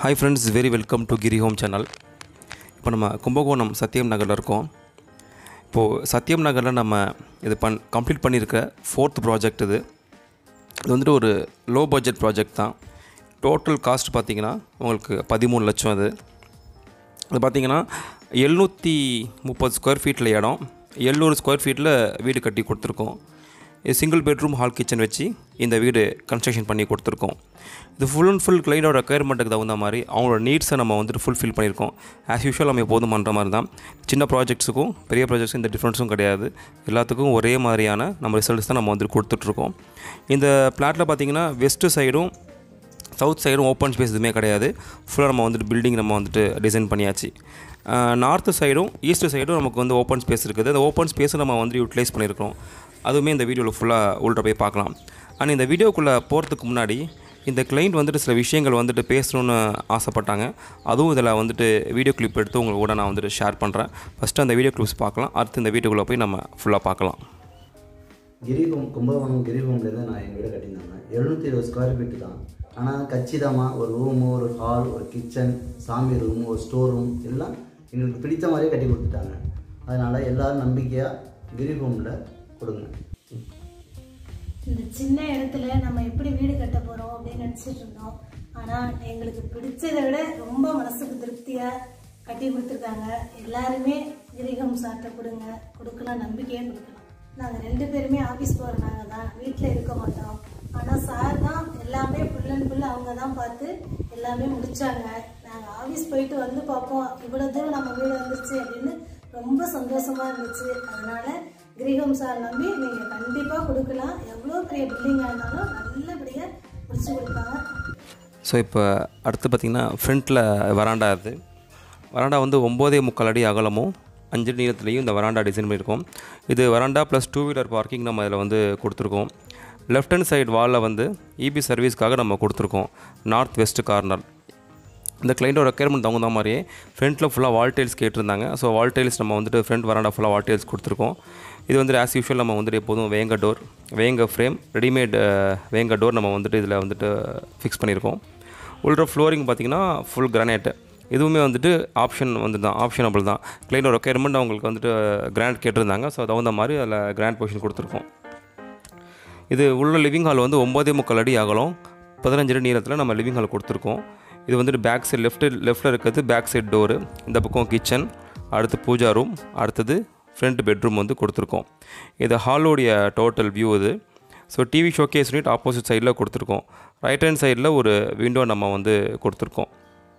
Hi friends very welcome to Giri home channel இப்போ நம்ம கும்பகோணம் சத்தியம் நகரில் இருக்கோம் இப்போது சத்தியம் நகரில் நம்ம இது பண் கம்ப்ளீட் பண்ணியிருக்க ஃபோர்த் ப்ராஜெக்ட் இது இது வந்துட்டு ஒரு லோ பட்ஜெட் ப்ராஜெக்ட் தான் டோட்டல் காஸ்ட் பார்த்தீங்கன்னா உங்களுக்கு பதிமூணு லட்சம் அது அது பார்த்தீங்கன்னா எழுநூற்றி முப்பது ஸ்கொயர் ஃபீட்டில் இடம் எழுநூறு ஸ்கொயர் ஃபீட்டில் வீடு கட்டி கொடுத்துருக்கோம் இது சிங்கிள் பெட்ரூம் ஹால் கிச்சன் வச்சு இந்த வீடு கன்ஸ்ட்ரக்ஷன் பண்ணி கொடுத்துருக்கோம் இது ஃபுல் அண்ட் ஃபுல் கிளைண்டோட ரெக்குயர்மெண்ட்டுக்கு தகுந்த மாதிரி அவங்களோட நீட்ஸை நம்ம வந்துட்டு ஃபுல்ஃபில் பண்ணியிருக்கோம் ஆஸ் யூஷுவல் நம்ம எப்போதும் பண்ணுற மாதிரி தான் சின்ன ப்ராஜெக்ட்ஸுக்கும் பெரிய ப்ராஜெக்ட்ஸுக்கும் இந்த டிஃப்ரென்ஸும் கிடையாது எல்லாத்துக்கும் ஒரே மாதிரியான நம்ம ரிசல்ட்ஸ் தான் நம்ம வந்துட்டு கொடுத்துட்ருக்கோம் இந்த பிளாட்டில் பார்த்தீங்கன்னா வெஸ்ட்டு சைடும் சவுத் சைடும் ஓப்பன் ஸ்பேஸ் எதுவுமே கிடையாது ஃபுல்லாக நம்ம வந்துட்டு பில்டிங் நம்ம வந்துட்டு டிசைன் பண்ணியாச்சு நார்த்து சைடும் ஈஸ்ட் சைடும் நமக்கு வந்து ஓப்பன் ஸ்பேஸ் இருக்குது அந்த ஓப்பன் ஸ்பேஸை நம்ம வந்து யூட்டிலைஸ் பண்ணியிருக்கிறோம் அதுவுமே இந்த வீடியோவில் ஃபுல்லாக உள்ள போய் பார்க்கலாம் ஆனால் இந்த வீடியோக்குள்ளே போகிறதுக்கு முன்னாடி இந்த கிளைண்ட் வந்துட்டு சில விஷயங்கள் வந்துட்டு பேசணுன்னு ஆசைப்பட்டாங்க அதுவும் இதில் வந்துட்டு வீடியோ கிளிப் எடுத்து உங்களுக்கு கூட நான் வந்துட்டு ஷேர் பண்ணுறேன் ஃபஸ்ட்டு அந்த வீடியோ கிளிப்ஸ் பார்க்கலாம் அடுத்து இந்த வீடியோக்குள்ளே போய் நம்ம ஃபுல்லாக பார்க்கலாம் கிரிஹோம் கும்பகோணம் கிரிஹோம்லேருந்து நான் எங்கள் வீடை கட்டியிருந்தாங்க எழுநூற்றி இருபது ஸ்கொயர் ஃபீட்டு தான் ஆனால் கச்சிதமாக ஒரு ரூமு ஒரு ஹால் ஒரு கிச்சன் சாமி ரூம் ஒரு ஸ்டோர் ரூம் எல்லாம் எங்களுக்கு பிடித்த மாதிரியே கட்டி கொடுத்துட்டாங்க அதனால் எல்லோரும் நம்பிக்கையாக கிரிஹோமில் கொடுங்க இந்த சின்ன இடத்துல நம்ம எப்படி வீடு கட்ட போறோம் அப்படின்னு நினைச்சிட்டு இருந்தோம் ஆனா எங்களுக்கு பிடிச்சதை விட ரொம்ப மனசுக்கு திருப்தியா கட்டி கொடுத்துருக்காங்க எல்லாருமே கிரிகம் சாப்பிட்ட கொடுங்க கொடுக்கலாம் நம்பிக்கையே கொடுக்கலாம் நாங்க ரெண்டு பேருமே ஆபீஸ் போறனாங்க தான் வீட்டுல இருக்க மாட்டோம் ஆனா சார் தான் எல்லாமே ஃபுல் அண்ட் ஃபுல் அவங்க தான் பார்த்து எல்லாமே முடிச்சாங்க நாங்க ஆபீஸ் போயிட்டு வந்து பார்ப்போம் இவ்வளவு தூரம் நம்ம வீடு வந்துருச்சு அப்படின்னு ரொம்ப சந்தோஷமா இருந்துச்சு அதனால கிரீகம் சார் நம்பி நீங்க கண்டிப்பா கொடுக்கலாம் எவ்வளவு பெரிய பில்டிங்கா இருந்தாலும் நல்லபடியா முடிச்சு கொடுப்பாங்க ஸோ இப்போ அடுத்து பார்த்திங்கன்னா ஃப்ரண்ட்டில் வராண்டா இது வராண்டா வந்து ஒம்போதே முக்கால் அடி அகலமும் அஞ்சு அடி நீளத்துலேயும் இந்த வராண்டா டிசைன் பண்ணியிருக்கோம் இது வராண்டா ப்ளஸ் டூ வீலர் பார்க்கிங் நம்ம இதில் வந்து கொடுத்துருக்கோம் லெஃப்ட் ஹேண்ட் சைடு வாலில் வந்து இபி சர்வீஸ்க்காக நம்ம கொடுத்துருக்கோம் நார்த் வெஸ்ட் கார்னர் இந்த கிளைண்டோட ரெக்குயர்மெண்ட் தகுந்த மாதிரியே ஃப்ரண்ட்டில் ஃபுல்லாக வால் டைல்ஸ் கேட்டிருந்தாங்க ஸோ வால் டைல்ஸ் நம்ம வந்துட்டு ஃப்ரண்ட் வராண்டா ஃபுல்லாக வால் டைல்ஸ் கொடுத்துருக்கோம் இது வந்துட்டு ஆஸ் யூஷுவல் நம்ம வந்துட்டு எப்போதும் வேங்க டோர் வேங்க ஃப்ரேம் ரெடிமேட் வேங்க டோர் நம்ம வந்துட்டு இதில் வந்துட்டு ஃபிக்ஸ் பண்ணியிருக்கோம் உள்ள ஃப்ளோரிங் பார்த்திங்கன்னா ஃபுல் கிரானைட்டு இதுவுமே வந்துட்டு ஆப்ஷன் வந்து தான் ஆப்ஷனபிள் தான் கிளைண்டோட ரெக்குயர்மெண்ட் அவங்களுக்கு வந்துட்டு கிராண்ட் கேட்டிருந்தாங்க ஸோ தகுந்த மாதிரி அதில் கிராண்ட் பொசிஷன் கொடுத்துருக்கோம் இது உள்ள லிவிங் ஹால் வந்து ஒம்பதே முக்கால் அடி அகலம் பதினஞ்சு அடி நீளத்தில் நம்ம லிவிங் ஹால் கொடுத்துருக்கோம் இது வந்துட்டு பேக் சைடு லெஃப்ட் லெஃப்ட்டில் இருக்கிறது பேக் சைடு டோரு இந்த பக்கம் கிச்சன் அடுத்து பூஜா ரூம் அடுத்தது ஃப்ரண்ட் பெட்ரூம் வந்து கொடுத்துருக்கோம் இது ஹாலோடைய டோட்டல் வியூ இது so TV showcase unit opposite சைடில் கொடுத்துருக்கோம் ரைட் ஹேண்ட் சைடில் ஒரு விண்டோ நம்ம வந்து கொடுத்துருக்கோம்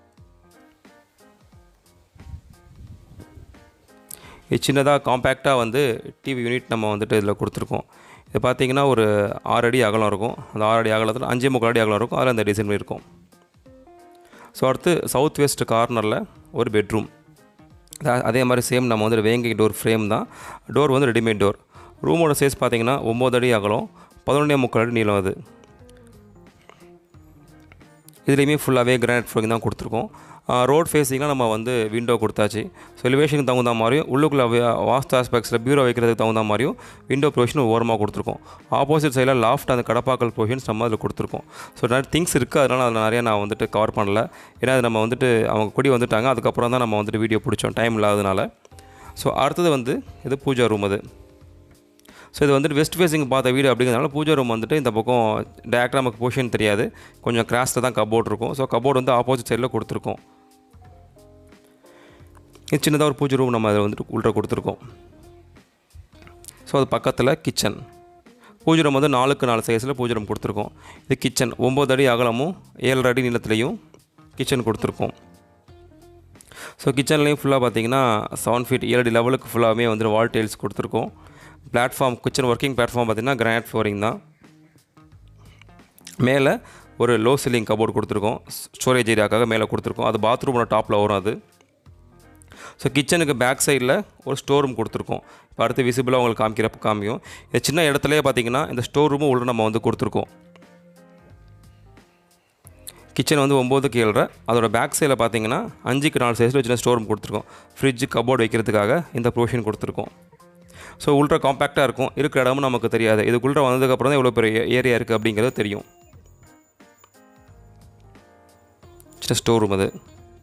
இது சின்னதாக காம்பேக்டாக வந்து டிவி யூனிட் நம்ம வந்துட்டு இதில் கொடுத்துருக்கோம் இது பார்த்தீங்கன்னா ஒரு ஆறு அடி அகலம் இருக்கும் அந்த ஆறு அடி அகலத்தில் அஞ்சே முக்கால் அடி அகலம் இருக்கும் அதில் அந்த டிசைன் இருக்கும் ஸோ அடுத்து சவுத் வெஸ்ட் கார்னரில் ஒரு பெட்ரூம் அதே மாதிரி சேம் நம்ம வந்து வேங்கை டோர் ஃப்ரேம் தான் டோர் வந்து ரெடிமேட் டோர் ரூமோட சைஸ் பார்த்தீங்கன்னா ஒம்பது அடி அகலம் பதினொன்றே முக்கால் அடி நீளம் அது இதுலேயுமே ஃபுல்லாகவே கிரானைட் ஃப்ளோரிங் தான் கொடுத்துருக்கோம் ரோட் ஃபேஸிங்லாம் நம்ம வந்து விண்டோ கொடுத்தாச்சு ஸோ எலிவேஷனுக்கு தகுந்த மாதிரியும் உள்ளுக்குள்ளே வாஸ்து ஆஸ்பெக்ட்ஸில் பியூரோ வைக்கிறதுக்கு தகுந்த மாதிரியும் விண்டோ ப்ரொவிஷன் ஓரமாக கொடுத்துருக்கோம் ஆப்போசிட் சைடில் லாஃப்ட் அந்த கடப்பாக்கல் ப்ரொவிஷன்ஸ் நம்ம அதில் கொடுத்துருக்கோம் ஸோ நிறைய திங்ஸ் இருக்குது அதனால் அதில் நிறைய நான் வந்துட்டு கவர் பண்ணல ஏன்னா அது நம்ம வந்துட்டு அவங்க குடி வந்துட்டாங்க அதுக்கப்புறம் தான் நம்ம வந்துட்டு வீடியோ பிடிச்சோம் டைம் இல்லாததுனால ஸோ அடுத்தது வந்து இது பூஜா ரூம் அது ஸோ இது வந்துட்டு வெஸ்ட் ஃபேஸிங் பார்த்த வீடு அப்படிங்கிறதுனால பூஜா ரூம் வந்துட்டு இந்த பக்கம் டேரெக்டாக நமக்கு பொசிஷன் தெரியாது கொஞ்சம் கிராஸில் தான் கபோர்ட் இருக்கும் ஸோ கபோர்ட் வந்து ஆப்போசிட் சைடில் கொடுத்துருக்கோம் இது சின்னதாக ஒரு பூஜை ரூம் நம்ம அதில் வந்துட்டு உள்ள கொடுத்துருக்கோம் ஸோ அது பக்கத்தில் கிச்சன் பூஜை ரூம் வந்து நாலுக்கு நாலு சைஸில் பூஜை ரூம் கொடுத்துருக்கோம் இது கிச்சன் ஒம்பது அடி அகலமும் ஏழரை அடி நீளத்துலேயும் கிச்சன் கொடுத்துருக்கோம் ஸோ கிச்சன்லேயும் ஃபுல்லாக பார்த்தீங்கன்னா செவன் ஃபீட் ஏழு அடி லெவலுக்கு ஃபுல்லாகவே வந்துட்டு வால் டைல்ஸ் கொடுத்துருக்கோம் பிளாட்ஃபார்ம் கிச்சன் ஒர்க்கிங் பிளாட்ஃபார்ம் பார்த்திங்கன்னா கிரானைட் ஃப்ளோரிங் தான் மேலே ஒரு லோ சீலிங் கபோர்ட் கொடுத்துருக்கோம் ஸ்டோரேஜ் ஏரியாக்காக மேலே கொடுத்துருக்கோம் அது பாத்ரூமோட டாப்பில் வரும் அது ஸோ கிச்சனுக்கு பேக் சைடில் ஒரு ஸ்டோர் ரூம் கொடுத்துருக்கோம் இப்போ அடுத்து விசிபிளாக உங்களுக்கு காமிக்கிறப்ப காமிக்கும் இந்த சின்ன இடத்துலையே பார்த்தீங்கன்னா இந்த ஸ்டோர் ரூமும் உள்ள நம்ம வந்து கொடுத்துருக்கோம் கிச்சன் வந்து ஒம்போதுக்கு ஏழரை அதோட பேக் சைடில் பார்த்தீங்கன்னா அஞ்சுக்கு நாலு சைஸில் சின்ன ஸ்டோர் ரூம் கொடுத்துருக்கோம் ஃப்ரிட்ஜு கபோர்டு வைக்கிறதுக்காக இந்த ப்ரொவிஷன் கொடுத்துருக்கோம் ஸோ உள்ட்ரா காம்பேக்டாக இருக்கும் இருக்கிற இடமும் நமக்கு தெரியாது இதுக்குள்ளே வந்ததுக்கப்புறம் தான் இவ்வளோ பெரிய ஏரியா இருக்குது அப்படிங்கிறது தெரியும் சின்ன ஸ்டோர் ரூம் அது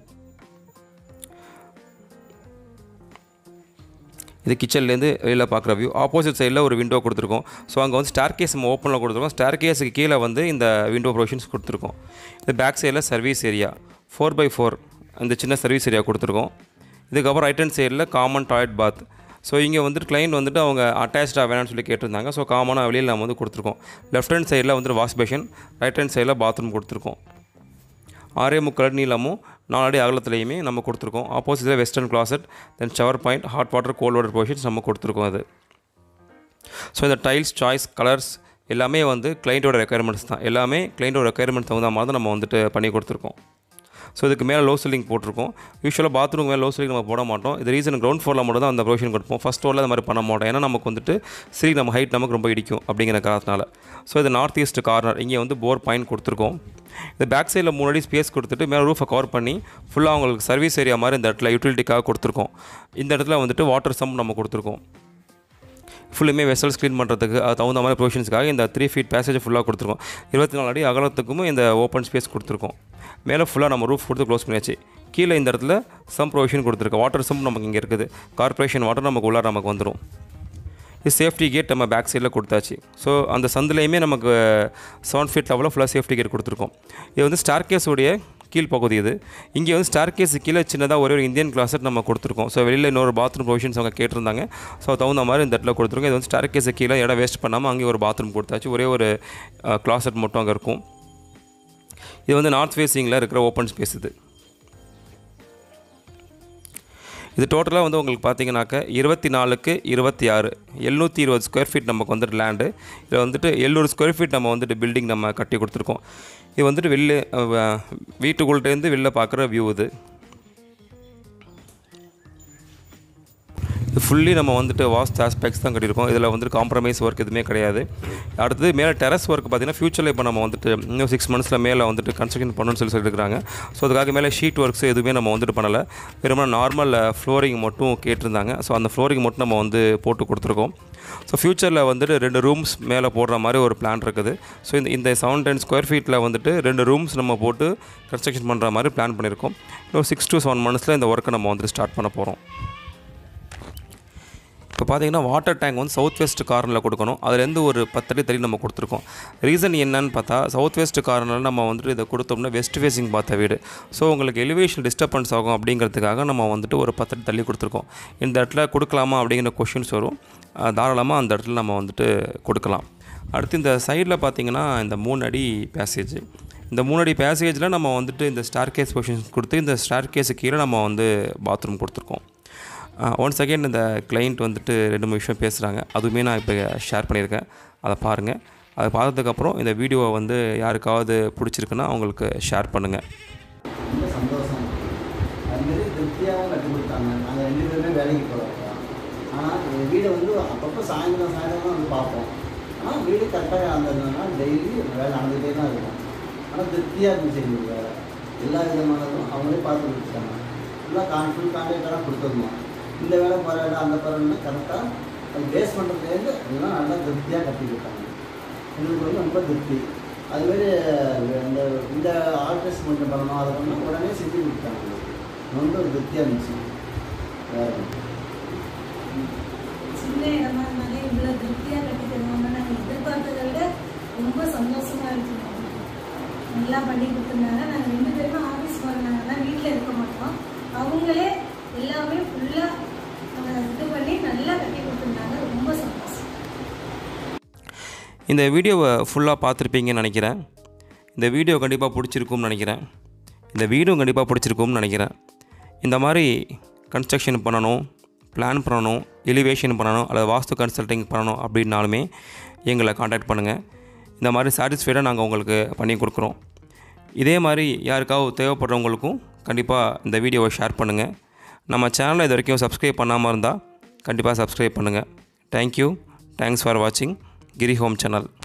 இது கிச்சன்லேருந்து வெளியில் பார்க்குற வியூ ஆப்போசிட் சைடில் ஒரு விண்டோ கொடுத்துருக்கோம் ஸோ அங்கே வந்து ஸ்டார் கேஸ் நம்ம ஓப்பனில் கொடுத்துருக்கோம் ஸ்டார் கேஸுக்கு கீழே வந்து இந்த விண்டோ ப்ரொவிஷன்ஸ் கொடுத்துருக்கோம் இது பேக் சைடில் service area four by four இந்த சின்ன சர்வீஸ் ஏரியா கொடுத்துருக்கோம் இதுக்கப்புறம் ரைட் ஹேண்ட் சைடில் காமன் டாய்லெட் பாத் ஸோ இங்கே வந்துட்டு கிளைண்ட் வந்துட்டு அவங்க அட்டாச்சாக வேணாம்னு சொல்லி கேட்டிருந்தாங்க ஸோ காமனாக வெளியில் நம்ம வந்து கொடுத்துருக்கோம் லெஃப்ட் ஹேண்ட் சைடில் வந்துட்டு வாஷ் பேஷன் ரைட் ஹேண்ட் சைடில் பாத்ரூம் கொடுத்துருக்கோம் ஆறே முக்கால் நீளமும் நாலடி அகலத்துலேயுமே நம்ம கொடுத்துருக்கோம் ஆப்போசிட்டில் western closet then shower point hot water cold water positions நம்ம கொடுத்துருக்கோம் அது ஸோ இந்த டைல்ஸ் சாய்ஸ் கலர்ஸ் எல்லாமே வந்து கிளைண்ட்டோட ரெக்குயர்மெண்ட்ஸ் தான் எல்லாமே கிளைண்ட்டோட ரெக்குயர்மெண்ட் தகுந்த மாதிரி தான் நம்ம வந்துட்டு பண்ணி கொடுத்துருக்கோம் ஸோ இதுக்கு மேலே லோ சீலிங் போட்டிருக்கோம் யூஸ்வலாக பாத்ரூம் மேலே லோ சீலிங் நம்ம போட மாட்டோம் இது ரீசன் கிரவுண்ட் ஃப்ளோரில் மட்டும் தான் அந்த ப்ரொவிஷன் கொடுப்போம் ஃபஸ்ட் ஃப்ளோரில் அந்த மாதிரி பண்ண மாட்டோம் ஏன்னா நமக்கு வந்துட்டு சீலிங் நம்ம ஹைட் நமக்கு ரொம்ப இடிக்கும் அப்படிங்கிற காரணத்தினால ஸோ இது நார்த் ஈஸ்ட் கார்னர் இங்கே வந்து போர் பாயிண்ட் கொடுத்துருக்கோம் இது பேக் சைடில் மூணு அடி ஸ்பேஸ் கொடுத்துட்டு மேலே ரூஃபை கவர் பண்ணி ஃபுல்லாக அவங்களுக்கு சர்வீஸ் ஏரியா மாதிரி இந்த இடத்துல யூட்டிலிட்டிக்காக கொடுத்துருக்கோம் இந்த இடத்துல வந்துட்டு வாட்டர் சம்ப் நம்ம கொடுத்துருக்கோம் ஃபுல்லுமே வெசல்ஸ் க்ளீன் பண்ணுறதுக்கு அது தகுந்த மாதிரி ப்ரொவிஷன்ஸ்க்காக இந்த த்ரீ ஃபீட் பேசேஜ் ஃபுல்லாக கொடுத்துருக்கோம் இருபத்தி நாலு அடி அகலத்துக்கும் இந்த ஓப்பன் ஸ்பேஸ் கொடுத்துருக்கோம் மேலே ஃபுல்லாக நம்ம ரூஃப் கொடுத்து க்ளோஸ் பண்ணியாச்சு கீழே இந்த இடத்துல சம் ப்ரொவிஷன் கொடுத்துருக்கோம் வாட்டர் சம்ப் நமக்கு இங்கே இருக்குது கார்ப்பரேஷன் வாட்டர் நமக்கு உள்ளார நமக்கு வந்துடும் இது சேஃப்டி கேட் நம்ம பேக் சைடில் கொடுத்தாச்சு ஸோ அந்த சந்துலேயுமே நமக்கு செவன் ஃபீட் லெவலில் ஃபுல்லாக சேஃப்டி கேட் கொடுத்துருக்கோம் இது வந்து ஸ்டார் கேஸுடைய கீழ் பகுதி இது இங்கே வந்து ஸ்டார் கேஸ் கீழே சின்னதாக ஒரே ஒரு இந்தியன் கிளாஸட் நம்ம கொடுத்துருக்கோம் ஸோ வெளியில் இன்னொரு பாத்ரூம் ப்ரொவிஷன்ஸ் அவங்க கேட்டிருந்தாங்க ஸோ தகுந்த மாதிரி இந்த இடத்துல கொடுத்துருக்கோம் இது வந்து ஸ்டார் கேஸு கீழே இடம் வேஸ்ட் பண்ணாமல் அங்கே ஒரு பாத்ரூம் கொடுத்தாச்சு ஒரே ஒரு கிளாஸட் மட்டும் அங்கே இருக்கும் இது வந்து நார்த் ஃபேஸிங்கில் இருக்கிற ஓப்பன் ஸ்பேஸ் இது இது டோட்டலாக வந்து உங்களுக்கு பார்த்தீங்கன்னாக்க இருபத்தி நாலுக்கு இருபத்தி ஆறு எழுநூற்றி இருபது ஸ்கொயர் ஃபீட் நமக்கு வந்துட்டு லேண்டு இதில் வந்துட்டு எழுநூறு ஸ்கொயர் ஃபீட் நம்ம வந்துட்டு பில்டிங் நம்ம கட்டி கொடுத்துருக்கோம் இது வந்துட்டு வெளில அஹ், வீட்டுக்குள்ளேருந்து வெளில பார்க்குற வியூ இது இது ஃபுல்லி நம்ம வந்துட்டு வாஸ்ட் ஆஸ்பெக்ட்ஸ் தான் கட்டியிருக்கோம் இதில் வந்துட்டு காம்ப்ரமைஸ் ஒர்க் எதுவுமே கிடையாது அடுத்தது மேலே டெரஸ் ஒர்க் பார்த்தீங்கன்னா ஃபியூச்சரில் இப்போ நம்ம வந்துட்டு இன்னும் சிக்ஸ் மந்த்ஸில் மேலே வந்துட்டு கன்ஸ்ட்ரக்ஷன் பண்ணணும்னு சொல்லி சொல்லியிருக்காங்க ஸோ அதுக்காக மேலே ஷீட் ஒர்க்ஸ் எதுவுமே நம்ம வந்துட்டு பண்ணலை வெறுமனே நார்மல் ஃப்ளோரிங் மட்டும் கேட்டிருந்தாங்க ஸோ அந்த ஃப்ளோரிங் மட்டும் நம்ம வந்து போட்டு கொடுத்துருக்கோம் ஸோ ஃப்யூச்சரில் வந்துட்டு ரெண்டு ரூம்ஸ் மேலே போடுற மாதிரி ஒரு பிளான் இருக்குது ஸோ இந்த இந்த செவன் டென் ஸ்கொயர் ஃபீட்டில் வந்துட்டு ரெண்டு ரூம்ஸ் நம்ம போட்டு கன்ஸ்ட்ரக்ஷன் பண்ணுற மாதிரி பிளான் பண்ணியிருக்கோம் இன்னும் சிக்ஸ் to செவன் மந்த்ஸில் இந்த ஒர்க்கை நம்ம வந்துட்டு ஸ்டார்ட் பண்ண போகிறோம் இப்போ பார்த்தீங்கன்னா வாட்டர் டேங்க் வந்து சவுத் வெஸ்ட் கார்னரில் கொடுக்கணும் அதுலேருந்து ஒரு பத்தடி தள்ளி நம்ம கொடுத்துருக்கோம் ரீசன் என்னன்னு பார்த்தா சவுத் வெஸ்ட் கார்னரில் நம்ம வந்துட்டு இதை கொடுத்தோம்னா வெஸ்ட் ஃபேஸிங் பார்த்த வீடு ஸோ உங்களுக்கு எலிவேஷன் டிஸ்டர்பன்ஸ் ஆகும் அப்படிங்கிறதுக்காக நம்ம வந்துட்டு ஒரு பத்தடி தள்ளி கொடுத்துருக்கோம் இந்த இடத்துல கொடுக்கலாமா அப்படிங்கிற கொஷின்ஸ் வரும் அஹ் தாராளமாக அந்த இடத்துல நம்ம வந்துட்டு கொடுக்கலாம் அடுத்து இந்த சைடில் பார்த்தீங்கன்னா இந்த மூணு அடி பேசேஜ் இந்த மூணு அடி பேசேஜில் நம்ம வந்துட்டு இந்த ஸ்டார் கேஸ் பொசிஷன் கொடுத்து இந்த ஸ்டார் கேஸு கீழே நம்ம வந்து பாத்ரூம் கொடுத்துருக்கோம் ஒன்ஸ் அகேன் இந்த கிளைண்ட் வந்துட்டு ரெண்டு மூணு விஷயம் பேசுகிறாங்க அதுவுமே நான் இப்போ ஷேர் பண்ணியிருக்கேன் அதை பாருங்கள் அதை பார்த்ததுக்கப்புறம் இந்த வீடியோவை வந்து யாருக்காவது பிடிச்சிருக்குன்னா அவங்களுக்கு ஷேர் பண்ணுங்கள் ரொம்ப சந்தோஷம் அதுமாரி திருப்தியாகவும் கட்டி கொடுத்தாங்க நாங்கள் ரெண்டு பேருமே வேலைக்கு போகிறோம் ஆனால் எங்கள் வீடை வந்து அப்பப்போ சாயந்தரம் சாயந்தரம் வந்து பார்ப்போம் ஆனால் வீடு கரெக்டாக இருந்ததுனால டெய்லி வேலை நடந்துகிட்டே தான் இருக்கும் ஆனால் திருப்தியாக இருந்துச்சு எங்களுக்கு வேலை எல்லா விதமானதும் அவங்களே பார்த்து கொடுத்துட்டாங்க ஃபுல்லாக கான் ஃபுல் கான்ட்ராக்டராக கொடுத்துருந்தோம் இந்த வேலை போகிற இடம் அந்த போகிறோம்னா கரெக்டாக அது பேஸ் பண்ணுறதுலேருந்து எல்லாம் நல்லா திருப்தியாக கட்டி கொடுத்தாங்க எங்களுக்கு வந்து ரொம்ப திருப்தி அதுமாரி இந்த இந்த ஆல்ட்ரேஷன் பண்ணணும் அதை பண்ணால் உடனே செஞ்சு கொடுத்தாங்க ரொம்ப திருப்தியாக இருந்துச்சு வேற ஒண்ணும். சின்ன இடமா இருந்தாலே இவ்வளோ திருப்தியாக கட்டி தருவாங்க நாங்கள் எதிர்பார்த்ததை விட ரொம்ப சந்தோஷமா இருக்கு நல்லா பண்ணி கொடுத்துருந்தாங்க நாங்கள் ரெண்டு பேருமே ஆஃபீஸ் போகிறனால வீட்டில் இருக்க மாட்டோம் அவங்களே எல்லாமே ஃபுல்லாக இது பண்ணி நல்லா கட்டி கொடுத்துருந்தாங்க ரொம்ப சந்தோஷம் இந்த வீடியோவை ஃபுல்லாக பார்த்துருப்பீங்கன்னு நினைக்கிறேன் இந்த வீடியோ கண்டிப்பாக பிடிச்சிருக்கும்னு நினைக்கிறேன் இந்த வீடியோ கண்டிப்பாக பிடிச்சிருக்கும்னு நினைக்கிறேன் இந்த மாதிரி கன்ஸ்ட்ரக்ஷன் பண்ணணும் பிளான் பண்ணணும் எலிவேஷன் பண்ணணும் அல்லது வாஸ்து கன்சல்டிங் பண்ணணும் அப்படின்னாலுமே எங்களை காண்டாக்ட் பண்ணுங்கள் இந்த மாதிரி சாட்டிஸ்ஃபைடாக நாங்கள் உங்களுக்கு பண்ணி கொடுக்குறோம் இதே மாதிரி யாருக்காவது தேவைப்படுறவங்களுக்கும் கண்டிப்பாக இந்த வீடியோவை ஷேர் பண்ணுங்கள் நம்ம சேனலை இது வரைக்கும் சப்ஸ்கிரைப் பண்ணாமல் இருந்தால் கண்டிப்பாக சப்ஸ்கிரைப் பண்ணுங்கள் தேங்க்யூ தேங்க்ஸ் ஃபார் வாட்சிங் கிரி ஹோம் சேனல்